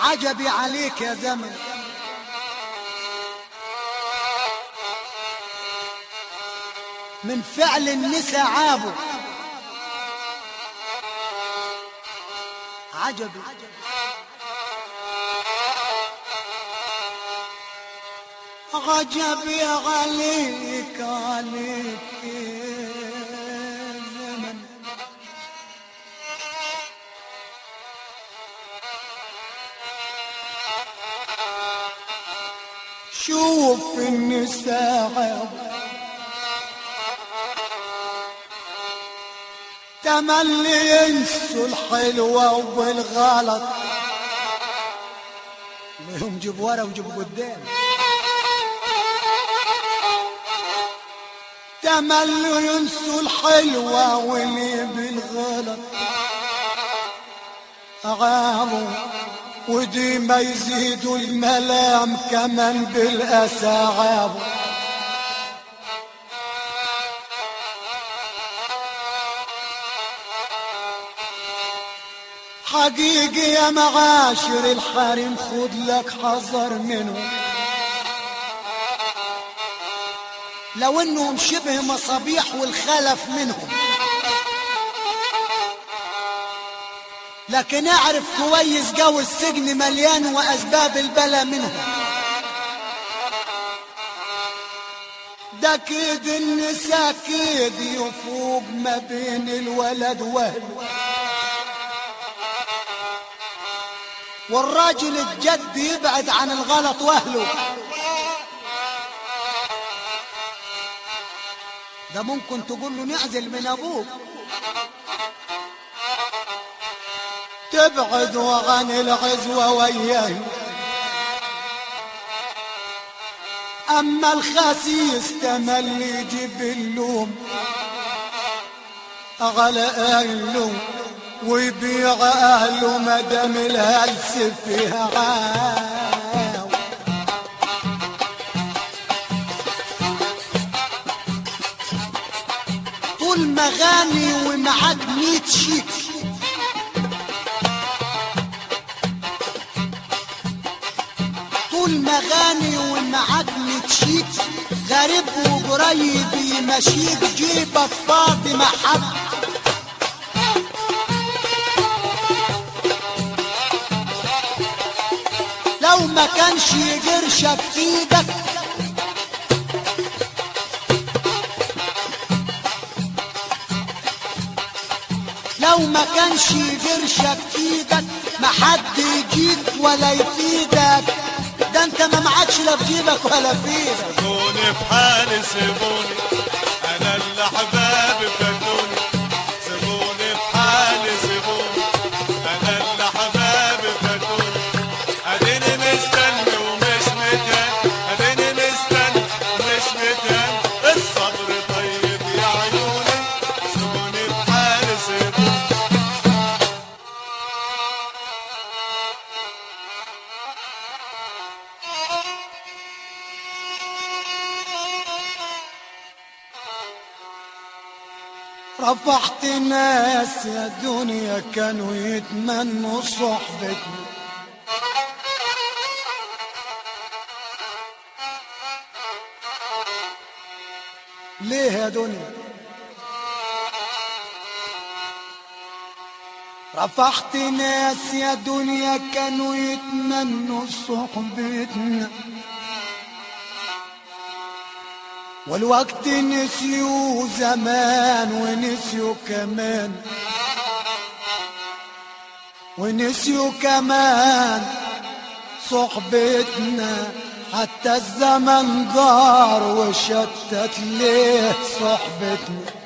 عجبي عليك يا زمن من فعل النساء عابوا عجبي عجبي عليك عليك يا زمن شوف النساء تملي ينسوا الحلوة والغلط لهم جيب ورا وجيب قدام تملوا ينسوا الحلوة واللي بالغلط عاموا ودي ما يزيدوا الملام كمان بالأسى عابوا حقيقي يا معاشر الحريم خد لك حذر منهم لو انهم شبه مصابيح والخلف منهم لكن اعرف كويس جو السجن مليان واسباب البلا منهم ده كيد النساء كيد يفوق ما بين الولد واهله والراجل الجد يبعد عن الغلط واهله ده ممكن تقول له نعزل من ابوك تبعد عن العزوة وياه أما الخسيس تملي يجيب اللوم على أهله ويبيع أهله مدام الهلس فيها عاو طول ما غني ومعاك ميت شيك طول ما غني ومعاك ميت شيك غريب وقريب يمشيك جيبك فاضي ما حد لو ما كانش قرشك في ايدك لو ما كانش قرشك في ايدك ما حد يجيك ولا يفيدك ده انت ما معكش لا في جيبك ولا في ايدك سيبوني في حالي سيبوني انا اللي احبابي فاتوني سيبوني في حالي سيبوني انا اللي احبابي فاتوني اديني مستني ومش متهان اديني مستني ومش متهان الصبر طيب يا عيوني سيبوني في حالي سيبوني رفعت ناس يا دنيا كانوا يتمنوا صحبتنا ليه يا دنيا رفعت ناس يا دنيا كانوا يتمنوا صحبتنا والوقت نسيوا زمان ونسيوا كمان ونسيوا كمان صحبتنا حتى الزمن دار وشتت ليه صحبتنا